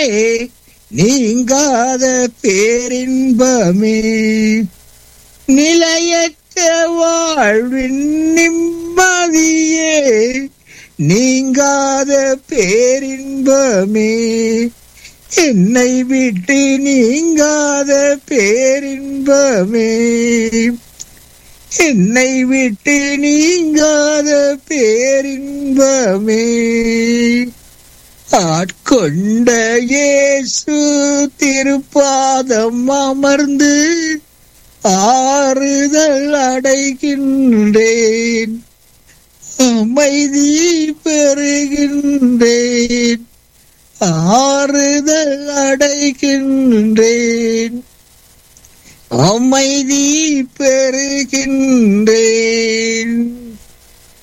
நீங்காத பேரின்பமே நிலையற்ற வாழ்வின் நிம்மதியே நீங்காத பேரின்பமே என்னை விட்டு நீங்காத பேரின்பமே என்னை விட்டு நீங்காத பேரின்பமே ஆட்கொண்ட இயேசு திருப்பாதம் அமர்ந்து ஆறுதல் அடைகின்றேன் அமைதி பெறுகின்றேன் ஆறுதல் அடைகின்றேன் அமைதி பெறுகின்றேன்